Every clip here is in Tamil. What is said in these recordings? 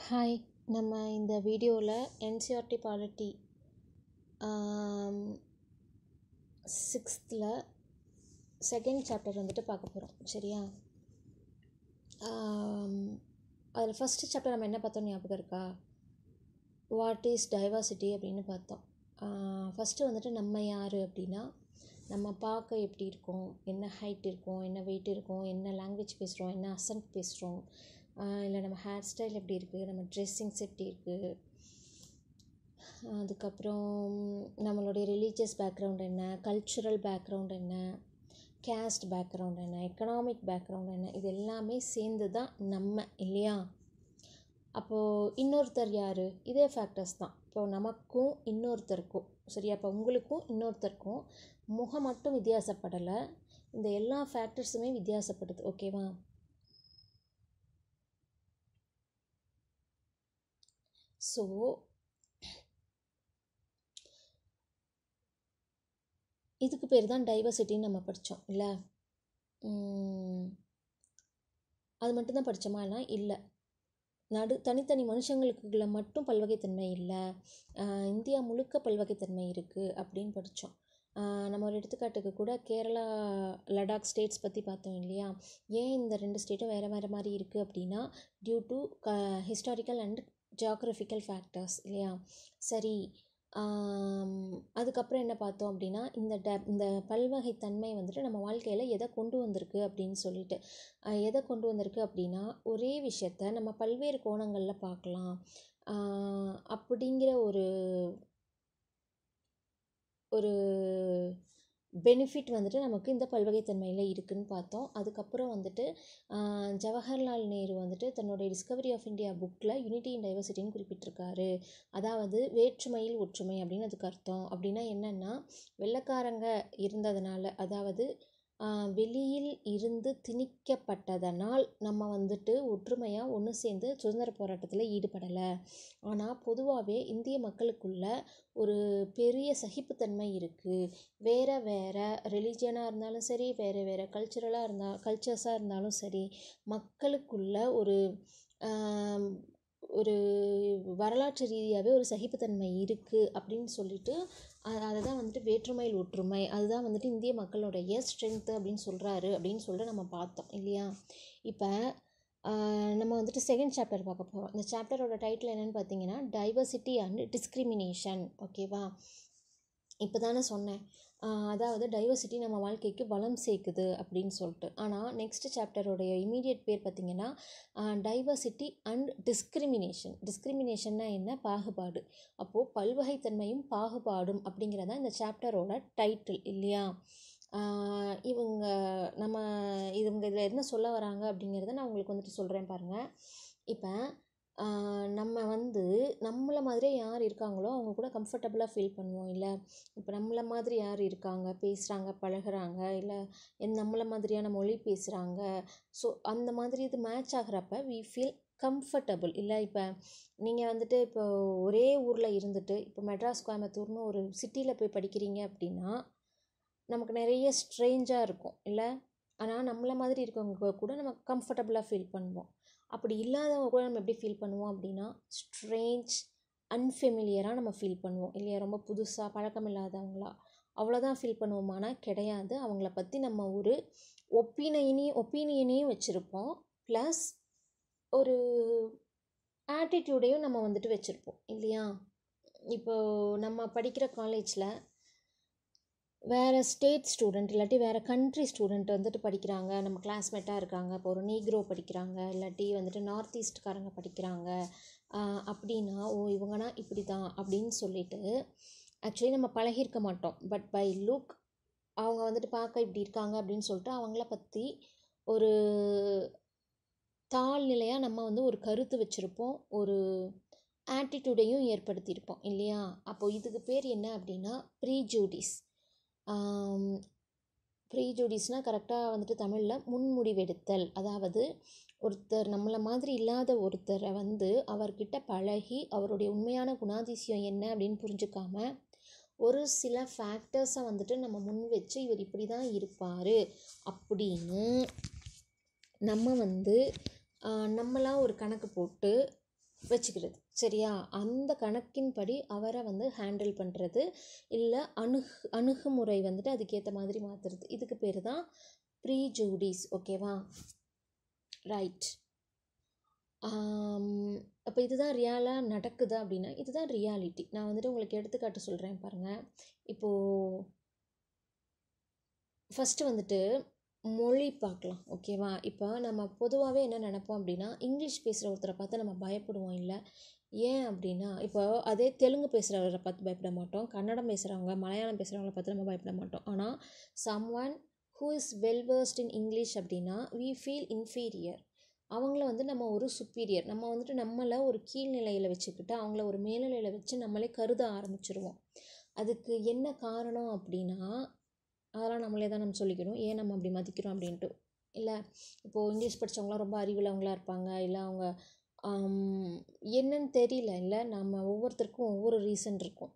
ஹாய் நம்ம இந்த வீடியோவில் என்சிஆர்டி பாலிட்டி சிக்ஸ்த்தில் செகண்ட் சாப்டர் வந்துட்டு பார்க்க போகிறோம் சரியா அதில் ஃபஸ்ட்டு சாப்டர் நம்ம என்ன பார்த்தோம் ஞாபகம் இருக்கா வாட் இஸ் டைவர்சிட்டி அப்படின்னு பார்த்தோம் ஃபஸ்ட்டு வந்துட்டு நம்ம யார் அப்படின்னா நம்ம பார்க்க எப்படி இருக்கோம் என்ன ஹைட் இருக்கும் என்ன வெயிட் இருக்கும் என்ன லாங்குவேஜ் பேசுகிறோம் என்ன அசன்ட் பேசுகிறோம் இல்லை நம்ம ஹேர் ஸ்டைல் எப்படி இருக்குது நம்ம ட்ரெஸ்ஸிங்ஸ் எப்படி இருக்குது அதுக்கப்புறம் நம்மளுடைய ரிலீஜியஸ் பேக்ரவுண்ட் என்ன கல்ச்சுரல் பேக்ரவுண்ட் என்ன கேஸ்ட் பேக்ரவுண்ட் என்ன எக்கனாமிக் பேக்ரவுண்ட் என்ன இது எல்லாமே சேர்ந்து தான் நம்ம இல்லையா அப்போது இன்னொருத்தர் யார் இதே ஃபேக்டர்ஸ் தான் இப்போது நமக்கும் இன்னொருத்தருக்கும் சரியா அப்போ உங்களுக்கும் இன்னொருத்தருக்கும் முகம் மட்டும் வித்தியாசப்படலை இந்த எல்லா ஃபேக்டர்ஸுமே வித்தியாசப்படுது ஓகேவா ஸோ இதுக்கு பேர் தான் டைவர்சிட்டின்னு நம்ம படித்தோம் இல்லை அது மட்டும்தான் படித்தோமானா இல்லை நடு தனித்தனி மனுஷங்களுக்குள்ள மட்டும் பல்வகைத்தன்மை இல்லை இந்தியா முழுக்க பல்வகைத்தன்மை இருக்குது அப்படின்னு படித்தோம் நம்ம ஒரு எடுத்துக்காட்டுக்கு கூட கேரளா லடாக் ஸ்டேட்ஸ் பற்றி பார்த்தோம் இல்லையா ஏன் இந்த ரெண்டு ஸ்டேட்டும் வேறு வேறு மாதிரி இருக்குது அப்படின்னா due to the historical and geographical factors இல்லையா சரி அதுக்கப்புறம் என்ன பார்த்தோம் அப்படின்னா இந்த ட இந்த பல்வகைத்தன்மை வந்துட்டு நம்ம வாழ்க்கையில் எதை கொண்டு வந்திருக்கு அப்படின்னு சொல்லிட்டு எதை கொண்டு வந்திருக்கு அப்படின்னா ஒரே விஷயத்த நம்ம பல்வேறு கோணங்களில் பார்க்கலாம் அப்படிங்கிற ஒரு ஒரு பெனிஃபிட் வந்துட்டு நமக்கு இந்த பல்வகைத்தன்மையில் இருக்குதுன்னு பார்த்தோம் அதுக்கப்புறம் வந்துட்டு ஜவஹர்லால் நேரு வந்துட்டு தன்னுடைய டிஸ்கவரி ஆஃப் இந்தியா புக்கில் யூனிட்டி இன் டைவர்சிட்டின்னு குறிப்பிட்டிருக்காரு அதாவது வேற்றுமையில் ஒற்றுமை அப்படின்னு அதுக்கு அர்த்தம் அப்படின்னா என்னென்னா வெள்ளக்காரங்க இருந்ததுனால அதாவது வெளியில் இருந்து திணிக்கப்பட்டதனால் நம்ம வந்துட்டு ஒற்றுமையாக ஒன்று சேர்ந்து சுதந்திர போராட்டத்தில் ஈடுபடலை ஆனால் பொதுவாகவே இந்திய மக்களுக்குள்ள ஒரு பெரிய சகிப்புத்தன்மை இருக்குது வேறு வேறு ரிலீஜியனாக இருந்தாலும் சரி வேறு வேறு கல்ச்சுரலாக இருந்தால் கல்ச்சர்ஸாக இருந்தாலும் சரி மக்களுக்குள்ள ஒரு ஒரு வரலாற்று ரீதியாகவே ஒரு சகிப்புத்தன்மை இருக்குது அப்படின்னு சொல்லிட்டு அதை தான் வந்துட்டு வேற்றுமையில் ஒற்றுமை அதுதான் வந்துட்டு இந்திய மக்களுடைய ஸ்ட்ரென்த்து அப்படின்னு சொல்கிறாரு அப்படின்னு சொல்லிட்டு நம்ம பார்த்தோம் இல்லையா இப்போ நம்ம வந்துட்டு செகண்ட் சாப்டர் பார்க்க போகிறோம் இந்த சாப்டரோட டைட்டில் என்னென்னு பார்த்தீங்கன்னா டைவர்சிட்டி அண்ட் டிஸ்கிரிமினேஷன் ஓகேவா இப்போ தானே சொன்னேன் அதாவது டைவர்சிட்டி நம்ம வாழ்க்கைக்கு வளம் சேர்க்குது அப்படின்னு சொல்லிட்டு ஆனால் நெக்ஸ்ட் சாப்டரோடைய இமீடியட் பேர் பார்த்திங்கன்னா டைவர்சிட்டி அண்ட் டிஸ்கிரிமினேஷன் டிஸ்கிரிமினேஷன்னா என்ன பாகுபாடு அப்போது பல்வகைத்தன்மையும் பாகுபாடும் அப்படிங்கிறதான் இந்த சாப்டரோட டைட்டில் இல்லையா இவங்க நம்ம இவங்க இதில் என்ன சொல்ல வராங்க அப்படிங்கிறத நான் உங்களுக்கு வந்துட்டு சொல்கிறேன் பாருங்கள் இப்போ நம்ம வந்து நம்மளை மாதிரியே யார் இருக்காங்களோ அவங்க கூட கம்ஃபர்டபுளாக ஃபீல் பண்ணுவோம் இல்லை இப்போ நம்மளை மாதிரி யார் இருக்காங்க பேசுகிறாங்க பழகிறாங்க இல்லை என் நம்மளை மாதிரியான மொழி பேசுகிறாங்க ஸோ அந்த மாதிரி இது மேட்ச் ஆகிறப்ப வி ஃபீல் கம்ஃபர்டபுள் இல்லை இப்போ நீங்கள் வந்துட்டு இப்போ ஒரே ஊரில் இருந்துட்டு இப்போ மெட்ராஸ் கோயம்புத்தூர்னு ஒரு சிட்டியில் போய் படிக்கிறீங்க அப்படின்னா நமக்கு நிறைய ஸ்ட்ரேஞ்சாக இருக்கும் இல்லை ஆனால் நம்மளை மாதிரி இருக்கவங்க கூட நம்ம கம்ஃபர்டபுளாக ஃபீல் பண்ணுவோம் அப்படி இல்லாதவங்க கூட நம்ம எப்படி ஃபீல் பண்ணுவோம் அப்படின்னா ஸ்ட்ரேஞ்ச் அன்ஃபெமிலியராக நம்ம ஃபீல் பண்ணுவோம் இல்லையா ரொம்ப புதுசாக பழக்கம் இல்லாதவங்களா அவ்வளோதான் ஃபீல் பண்ணுவோமானா கிடையாது அவங்கள பற்றி நம்ம ஒரு ஒப்பீனியனையும் ஒப்பீனியனையும் வச்சுருப்போம் ப்ளஸ் ஒரு ஆட்டிடியூடையும் நம்ம வந்துட்டு வச்சுருப்போம் இல்லையா இப்போது நம்ம படிக்கிற காலேஜில் வேறு ஸ்டேட் ஸ்டூடெண்ட் இல்லாட்டி வேறு கண்ட்ரி ஸ்டூடெண்ட் வந்துட்டு படிக்கிறாங்க நம்ம கிளாஸ்மேட்டாக இருக்காங்க இப்போ ஒரு நீக்ரோ படிக்கிறாங்க இல்லாட்டி வந்துட்டு நார்த் ஈஸ்ட்காரங்க படிக்கிறாங்க அப்படின்னா ஓ இவங்கன்னா இப்படி தான் அப்படின்னு சொல்லிட்டு ஆக்சுவலி நம்ம பழகிருக்க மாட்டோம் பட் பை லுக் அவங்க வந்துட்டு பார்க்க இப்படி இருக்காங்க அப்படின்னு சொல்லிட்டு அவங்கள பற்றி ஒரு தாழ்நிலையாக நம்ம வந்து ஒரு கருத்து வச்சுருப்போம் ஒரு ஆட்டிடியூடையும் ஏற்படுத்தியிருப்போம் இல்லையா அப்போது இதுக்கு பேர் என்ன அப்படின்னா ப்ரீஜூடிஸ் ப்ரீஜூடிஸ்னால் கரெக்டாக வந்துட்டு தமிழில் முன்முடிவெடுத்தல் அதாவது ஒருத்தர் நம்மளை மாதிரி இல்லாத ஒருத்தரை வந்து அவர்கிட்ட பழகி அவருடைய உண்மையான குணாதிசயம் என்ன அப்படின்னு புரிஞ்சுக்காம ஒரு சில ஃபேக்டர்ஸை வந்துட்டு நம்ம முன் வச்சு இவர் இப்படி தான் இருப்பார் அப்படின்னு நம்ம வந்து நம்மளாக ஒரு கணக்கு போட்டு வச்சுக்கிறது சரியா அந்த கணக்கின்படி அவரை வந்து ஹேண்டில் பண்ணுறது இல்லை அணுகு அணுகுமுறை வந்துட்டு அதுக்கேற்ற மாதிரி மாற்றுறது இதுக்கு பேர் தான் ப்ரீ ஜூடிஸ் ஓகேவா ரைட் அப்போ இதுதான் ரியாலாக நடக்குதா அப்படின்னா இதுதான் ரியாலிட்டி நான் வந்துட்டு உங்களுக்கு எடுத்துக்காட்டு சொல்கிறேன் பாருங்கள் இப்போது ஃபஸ்ட்டு வந்துட்டு மொழி பார்க்கலாம் ஓகேவா இப்போ நம்ம பொதுவாகவே என்ன நினைப்போம் அப்படின்னா இங்கிலீஷ் பேசுகிற ஒருத்தரை பார்த்து நம்ம பயப்படுவோம் இல்லை ஏன் அப்படின்னா இப்போ அதே தெலுங்கு பேசுகிறவரை பார்த்து பயப்பட மாட்டோம் கன்னடம் பேசுகிறவங்க மலையாளம் பேசுகிறவங்கள பார்த்து நம்ம பயப்பட மாட்டோம் ஆனால் someone who is well versed in English அப்படின்னா வி ஃபீல் இன்ஃபீரியர் அவங்கள வந்து நம்ம ஒரு சுப்பீரியர் நம்ம வந்துட்டு நம்மளை ஒரு கீழ்நிலையில் வச்சுக்கிட்டு அவங்கள ஒரு மேல்நிலையில் வச்சு நம்மளே கருத ஆரம்பிச்சிருவோம் அதுக்கு என்ன காரணம் அப்படின்னா அதெல்லாம் நம்மளே தான் நம்ம சொல்லிக்கணும் ஏன் நம்ம அப்படி மதிக்கிறோம் அப்படின்ட்டு இல்லை இப்போது இங்கிலீஷ் படித்தவங்களாம் ரொம்ப அறிவுள்ளவங்களாக இருப்பாங்க இல்லை அவங்க என்னன்னு தெரியல இல்லை நம்ம ஒவ்வொருத்தருக்கும் ஒவ்வொரு ரீசன் இருக்கும்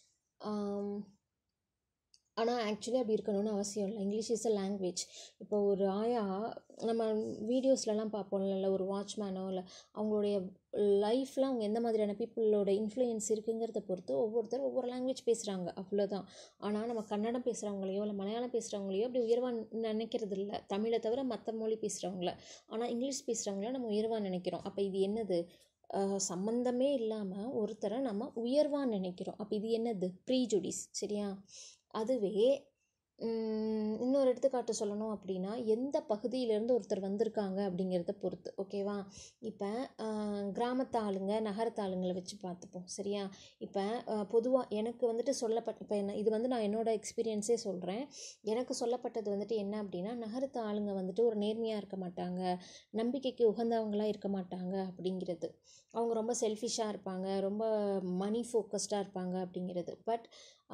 ஆனால் ஆக்சுவலி அப்படி இருக்கணும்னு அவசியம் இல்லை இங்கிலீஷ் இஸ் அ லாங்குவேஜ் இப்போ ஒரு ஆயா நம்ம வீடியோஸ்லலாம் பார்ப்போம்ல இல்லை ஒரு வாட்ச்மேனோ இல்லை அவங்களுடைய லைஃப்பில் அவங்க எந்த மாதிரியான பீப்புளோட இன்ஃப்ளூயன்ஸ் இருக்குங்கிறத பொறுத்து ஒவ்வொருத்தர் ஒவ்வொரு லாங்குவேஜ் பேசுகிறாங்க அவ்வளோதான் ஆனால் நம்ம கன்னடம் பேசுகிறவங்களையோ இல்லை மலையாளம் பேசுகிறவங்களையோ அப்படி உயர்வாக நினைக்கிறது இல்லை தமிழை தவிர மற்ற மொழி பேசுகிறவங்கள ஆனால் இங்கிலீஷ் பேசுகிறவங்கள நம்ம உயர்வாக நினைக்கிறோம் அப்போ இது என்னது சம்மந்தமே இல்லாமல் ஒருத்தரை நம்ம உயர்வாக நினைக்கிறோம் அப்போ இது என்னது ப்ரீஜுடிஸ் சரியா அதுவே இன்னொரு எடுத்துக்காட்டு சொல்லணும் அப்படின்னா எந்த பகுதியிலேருந்து ஒருத்தர் வந்திருக்காங்க அப்படிங்கிறத பொறுத்து ஓகேவா இப்போ கிராமத்து ஆளுங்க நகரத்து ஆளுங்களை வச்சு பார்த்துப்போம் சரியா இப்போ பொதுவாக எனக்கு வந்துட்டு சொல்லப்பட்ட இப்போ என்ன இது வந்து நான் என்னோடய எக்ஸ்பீரியன்ஸே சொல்கிறேன் எனக்கு சொல்லப்பட்டது வந்துட்டு என்ன அப்படின்னா நகரத்து ஆளுங்க வந்துட்டு ஒரு நேர்மையாக இருக்க மாட்டாங்க நம்பிக்கைக்கு உகந்தவங்களாக இருக்க மாட்டாங்க அப்படிங்கிறது அவங்க ரொம்ப செல்ஃபிஷாக இருப்பாங்க ரொம்ப மணி ஃபோக்கஸ்டாக இருப்பாங்க அப்படிங்கிறது பட்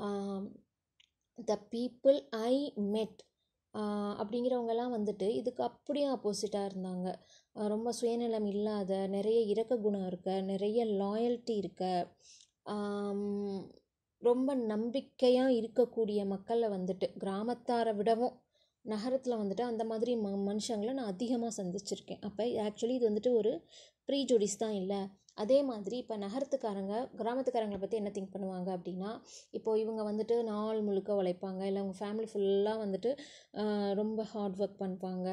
த பீப்புள் ஐ மெட் அப்படிங்கிறவங்கெல்லாம் வந்துட்டு இதுக்கு அப்படியே ஆப்போசிட்டாக இருந்தாங்க ரொம்ப சுயநலம் இல்லாத நிறைய இரக்க குணம் இருக்க நிறைய லாயல்ட்டி இருக்க ரொம்ப நம்பிக்கையாக இருக்கக்கூடிய மக்களை வந்துட்டு கிராமத்தாரை விடவும் நகரத்தில் வந்துட்டு அந்த மாதிரி ம மனுஷங்களை நான் அதிகமாக சந்திச்சிருக்கேன் அப்போ ஆக்சுவலி இது வந்துட்டு ஒரு ப்ரீஜோடிஸ் தான் இல்லை அதே மாதிரி இப்போ நகரத்துக்காரங்க கிராமத்துக்காரங்களை பற்றி என்ன திங்க் பண்ணுவாங்க அப்படின்னா இப்போது இவங்க வந்துட்டு நாள் முழுக்க உழைப்பாங்க இல்லை அவங்க ஃபேமிலி ஃபுல்லாக வந்துட்டு ரொம்ப ஹார்ட் ஒர்க் பண்ணுவாங்க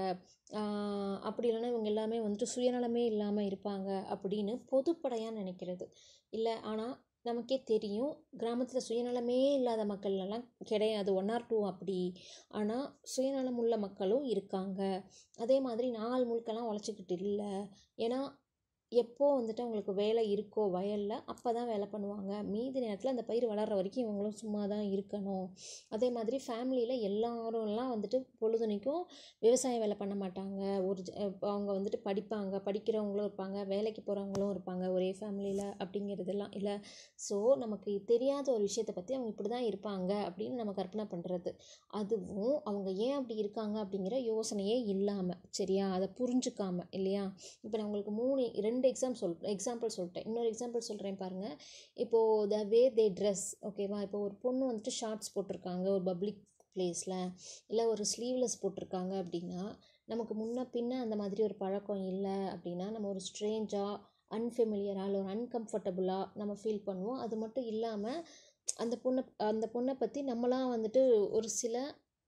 அப்படி இல்லைன்னா இவங்க எல்லாமே வந்துட்டு சுயநலமே இல்லாமல் இருப்பாங்க அப்படின்னு பொதுப்படையாக நினைக்கிறது இல்லை ஆனால் நமக்கே தெரியும் கிராமத்தில் சுயநலமே இல்லாத மக்கள்லாம் கிடையாது ஒன் ஆர் டூ அப்படி ஆனால் சுயநலம் உள்ள மக்களும் இருக்காங்க அதே மாதிரி நாள் முழுக்கெல்லாம் உழைச்சிக்கிட்டு இல்லை ஏன்னா எப்போ வந்துட்டு அவங்களுக்கு வேலை இருக்கோ வயலில் அப்போ தான் வேலை பண்ணுவாங்க மீதி நேரத்தில் அந்த பயிர் வளர்கிற வரைக்கும் இவங்களும் சும்மா தான் இருக்கணும் அதே மாதிரி ஃபேமிலியில் எல்லாரும்லாம் வந்துட்டு பொழுதுனைக்கும் விவசாய வேலை பண்ண மாட்டாங்க ஒரு அவங்க வந்துட்டு படிப்பாங்க படிக்கிறவங்களும் இருப்பாங்க வேலைக்கு போகிறவங்களும் இருப்பாங்க ஒரே ஃபேமிலியில் அப்படிங்கிறதெல்லாம் இல்லை ஸோ நமக்கு தெரியாத ஒரு விஷயத்தை பற்றி அவங்க இப்படி தான் இருப்பாங்க அப்படின்னு நம்ம கற்பனை பண்ணுறது அதுவும் அவங்க ஏன் அப்படி இருக்காங்க அப்படிங்கிற யோசனையே இல்லாமல் சரியா அதை புரிஞ்சுக்காம இல்லையா இப்போ நான் உங்களுக்கு மூணு ரெண்டு எக்ஸாம் சொல் எக்ஸாம்பிள் சொல்லிட்டேன் இன்னொரு எக்ஸாம்பிள் சொல்கிறேன் பாருங்கள் இப்போது த வே தே ட்ரெஸ் ஓகேவா இப்போ ஒரு பொண்ணு வந்துட்டு ஷார்ட்ஸ் போட்டிருக்காங்க ஒரு பப்ளிக் பிளேஸில் இல்லை ஒரு ஸ்லீவ்லெஸ் போட்டிருக்காங்க அப்படின்னா நமக்கு முன்ன பின்ன அந்த மாதிரி ஒரு பழக்கம் இல்லை அப்படின்னா நம்ம ஒரு ஸ்ட்ரேஞ்சாக அன்ஃபெமிலியராக இல்லை ஒரு அன்கம்ஃபர்டபுளாக நம்ம ஃபீல் பண்ணுவோம் அது மட்டும் இல்லாமல் அந்த பொண்ணை அந்த பொண்ணை பற்றி நம்மளாம் வந்துட்டு ஒரு சில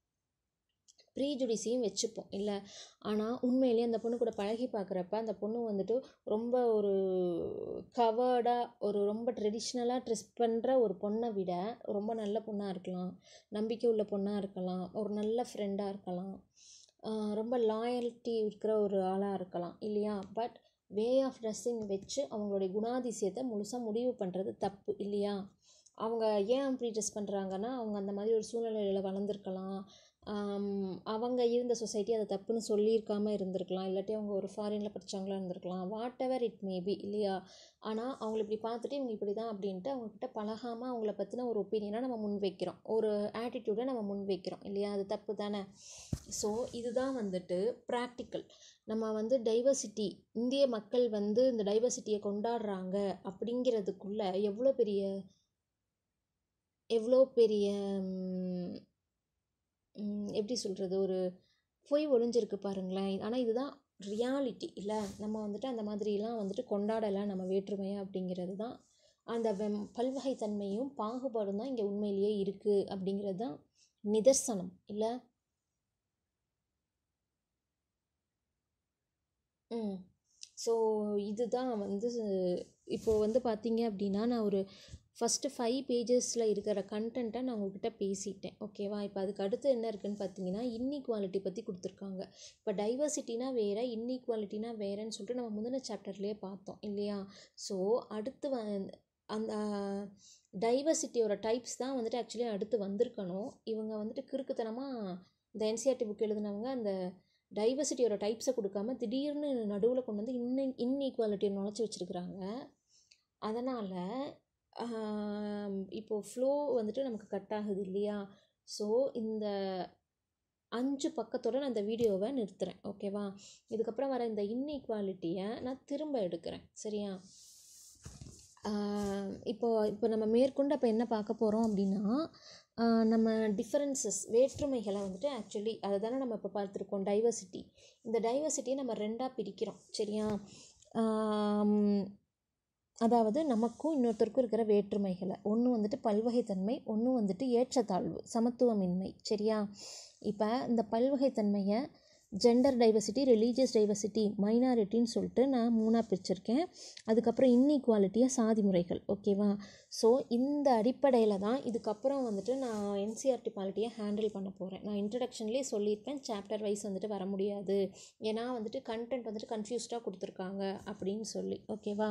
ப்ரீஜுடிஸையும் வச்சுப்போம் இல்லை ஆனால் உண்மையிலேயே அந்த பொண்ணு கூட பழகி பார்க்குறப்ப அந்த பொண்ணு வந்துட்டு ரொம்ப ஒரு கவர்டாக ஒரு ரொம்ப ட்ரெடிஷ்னலாக ட்ரெஸ் பண்ணுற ஒரு பொண்ணை விட ரொம்ப நல்ல பொண்ணாக இருக்கலாம் நம்பிக்கை உள்ள பொண்ணாக இருக்கலாம் ஒரு நல்ல ஃப்ரெண்டாக இருக்கலாம் ரொம்ப லாயல்ட்டி இருக்கிற ஒரு ஆளாக இருக்கலாம் இல்லையா பட் வே ஆஃப் ட்ரெஸ்ஸிங் வச்சு அவங்களுடைய குணாதிசயத்தை முழுசாக முடிவு பண்ணுறது தப்பு இல்லையா அவங்க ஏன் அப்படி ட்ரெஸ் பண்ணுறாங்கன்னா அவங்க அந்த மாதிரி ஒரு சூழ்நிலையில் வளர்ந்துருக்கலாம் அவங்க இருந்த சொசைட்டி அதை தப்புன்னு சொல்லியிருக்காமல் இருந்திருக்கலாம் இல்லாட்டி அவங்க ஒரு ஃபாரினில் படித்தவங்களா இருந்திருக்கலாம் வாட் எவர் இட் மேபி இல்லையா ஆனால் அவங்கள இப்படி பார்த்துட்டு இவங்க இப்படி தான் அப்படின்ட்டு அவங்கக்கிட்ட பழகாமல் அவங்கள பற்றின ஒரு ஒப்பீனியனாக நம்ம முன் வைக்கிறோம் ஒரு ஆட்டிடியூடை நம்ம முன் வைக்கிறோம் இல்லையா அது தப்பு தானே ஸோ இதுதான் வந்துட்டு ப்ராக்டிக்கல் நம்ம வந்து டைவர்சிட்டி இந்திய மக்கள் வந்து இந்த டைவர்சிட்டியை கொண்டாடுறாங்க அப்படிங்கிறதுக்குள்ளே எவ்வளோ பெரிய எவ்வளோ பெரிய எப்படி சொல்கிறது ஒரு பொய் ஒளிஞ்சிருக்கு பாருங்களேன் ஆனால் இதுதான் ரியாலிட்டி இல்லை நம்ம வந்துட்டு அந்த மாதிரிலாம் வந்துட்டு கொண்டாடலாம் நம்ம வேற்றுமையை அப்படிங்கிறது தான் அந்த வெம் பல்வகைத்தன்மையும் பாகுபாடும் தான் இங்கே உண்மையிலேயே இருக்குது அப்படிங்கிறது தான் நிதர்சனம் இல்லை ம் ஸோ இதுதான் வந்து இப்போது வந்து பார்த்தீங்க அப்படின்னா நான் ஒரு ஃபஸ்ட்டு ஃபைவ் பேஜஸில் இருக்கிற கண்டென்ட்டை நான் உங்ககிட்ட பேசிட்டேன் ஓகேவா இப்போ அதுக்கு அடுத்து என்ன இருக்குன்னு பார்த்தீங்கன்னா இன்இக்வாலிட்டி பற்றி கொடுத்துருக்காங்க இப்போ டைவர்சிட்டினா வேறு இன்இக்வாலிட்டினா வேறேன்னு சொல்லிட்டு நம்ம முந்தின சாப்டர்லேயே பார்த்தோம் இல்லையா ஸோ அடுத்து வ அந்த டைவர்சிட்டியோட டைப்ஸ் தான் வந்துட்டு ஆக்சுவலி அடுத்து வந்திருக்கணும் இவங்க வந்துட்டு கிறுக்குத்தனமாக இந்த என்சிஆர்டி புக் எழுதினவங்க அந்த டைவர்சிட்டியோட டைப்ஸை கொடுக்காம திடீர்னு நடுவில் கொண்டு வந்து இன்னும் இன்இக்வாலிட்டியை நுழைச்சி வச்சுருக்குறாங்க அதனால் இப்போது ஃப்ளோ வந்துட்டு நமக்கு கட் ஆகுது இல்லையா ஸோ இந்த அஞ்சு பக்கத்தோட நான் இந்த வீடியோவை நிறுத்துகிறேன் ஓகேவா இதுக்கப்புறம் வர இந்த இன்இக்வாலிட்டியை நான் திரும்ப எடுக்கிறேன் சரியா இப்போ இப்போ நம்ம மேற்கொண்டு அப்போ என்ன பார்க்க போகிறோம் அப்படின்னா நம்ம டிஃப்ரென்சஸ் வேற்றுமைகளை வந்துட்டு ஆக்சுவலி அதை தானே நம்ம இப்போ பார்த்துருக்கோம் டைவர்சிட்டி இந்த டைவர்சிட்டியை நம்ம ரெண்டாக பிரிக்கிறோம் சரியா அதாவது நமக்கும் இன்னொருத்தருக்கும் இருக்கிற வேற்றுமைகளை ஒன்று வந்துட்டு பல்வகைத்தன்மை ஒன்று வந்துட்டு ஏற்றத்தாழ்வு சமத்துவமின்மை சரியா இப்போ இந்த பல்வகைத்தன்மையை ஜெண்டர் டைவர்சிட்டி ரிலீஜியஸ் டைவர்சிட்டி மைனாரிட்டின்னு சொல்லிட்டு நான் மூணாக பிரிச்சிருக்கேன் அதுக்கப்புறம் இன்இக்வாலிட்டியாக சாதி முறைகள் ஓகேவா ஸோ இந்த அடிப்படையில் தான் இதுக்கப்புறம் வந்துட்டு நான் என்சிஆர்டி பாலிட்டியை ஹேண்டில் பண்ண போகிறேன் நான் இன்ட்ரடக்ஷன்லேயே சொல்லியிருப்பேன் சாப்டர் வைஸ் வந்துட்டு வர முடியாது ஏன்னா வந்துட்டு கண்டென்ட் வந்துட்டு கன்ஃபியூஸ்டாக கொடுத்துருக்காங்க அப்படின்னு சொல்லி ஓகேவா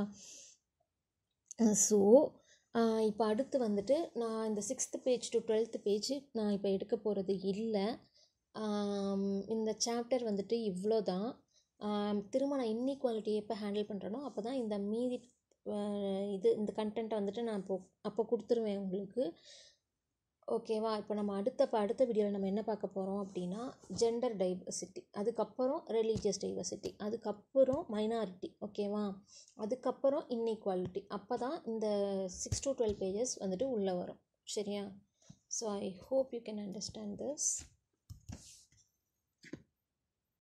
ஸோ இப்போ அடுத்து வந்துட்டு நான் இந்த sixth page to twelfth page நான் இப்போ எடுக்க போகிறது இல்லை இந்த சாப்டர் வந்துட்டு இவ்வளோ தான் திரும்ப நான் இன்இக்வாலிட்டி எப்போ ஹேண்டில் பண்ணுறேனோ அப்போ தான் இந்த மீதி இது இந்த கண்டென்ட்டை வந்துட்டு நான் இப்போ அப்போ கொடுத்துருவேன் உங்களுக்கு ஓகேவா இப்போ நம்ம அடுத்த இப்போ அடுத்த வீடியோவில் நம்ம என்ன பார்க்க போகிறோம் அப்படின்னா ஜெண்டர் டைவர்சிட்டி அதுக்கப்புறம் ரிலீஜியஸ் டைவர்சிட்டி அதுக்கப்புறம் மைனாரிட்டி ஓகேவா அதுக்கப்புறம் இன்இக்வாலிட்டி அப்போ தான் இந்த சிக்ஸ் டு டுவெல் பேஜஸ் வந்துட்டு உள்ளே வரும் சரியா so I hope you can understand this